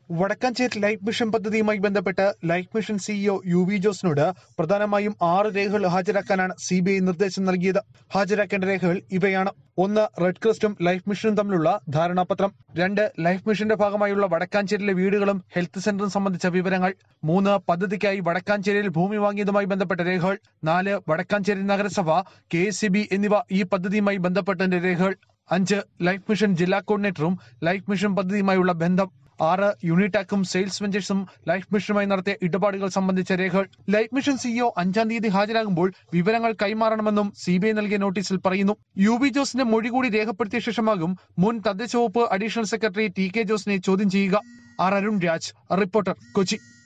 Vadakkanchery life mission പദ്ധതിയുമായി ബന്ധപ്പെട്ട് life mission CEO U V ജോസിനോട് പ്രധാനമായും ആറ് രേഖകൾ ഹാജരാക്കാനാണ് സി ബി ഐ നിർദ്ദേശം നൽകിയത് ഹാജരാക്കേണ്ട രേഖകൾ ഇവയാണ് ഒന്ന് റെഡ് ക്രോസ്റ്റും ലൈഫ് മിഷനും തമ്മിലുള്ള ധാരണാപത്രം രണ്ട് ലൈഫ് മിഷന്റെ ഭാഗമായുള്ള വടക്കാഞ്ചേരിയിലെ വീടുകളും ഹെൽത്ത് സെന്ററും സംബന്ധിച്ച വിവരങ്ങൾ മൂന്ന് പദ്ധതിക്കായി വടക്കാഞ്ചേരിയിൽ ഭൂമി വാങ്ങിയതുമായി ബന്ധപ്പെട്ട രേഖകൾ നാല് വടക്കാഞ്ചേരി നഗരസഭ കെ എന്നിവ ഈ പദ്ധതിയുമായി ബന്ധപ്പെട്ടതിന്റെ രേഖകൾ അഞ്ച് ലൈഫ് മിഷൻ ജില്ലാ കോർഡിനേറ്ററും ലൈഫ് മിഷൻ പദ്ധതിയുമായുള്ള ബന്ധം ആറ് യൂണിടാക്കും സെയിൽസ് വെഞ്ചേഴ്സും ലൈഫ് മിഷനുമായി നടത്തിയ ഇടപാടുകൾ സംബന്ധിച്ച രേഖകൾ ലൈഫ് മിഷൻ സിഇഒ അഞ്ചാം തീയതി ഹാജരാകുമ്പോൾ വിവരങ്ങൾ കൈമാറണമെന്നും സി ബി ഐ നൽകിയ നോട്ടീസിൽ പറയുന്നു യു വി ജോസിന്റെ മൊഴി കൂടി രേഖപ്പെടുത്തിയ ശേഷമാകും മുൻ തദ്ദേശ വകുപ്പ് അഡീഷണൽ സെക്രട്ടറി ടി കെ ജോസിനെ ചോദ്യം ചെയ്യുക ആർ അരുൺ രാജ് റിപ്പോർട്ടർ കൊച്ചി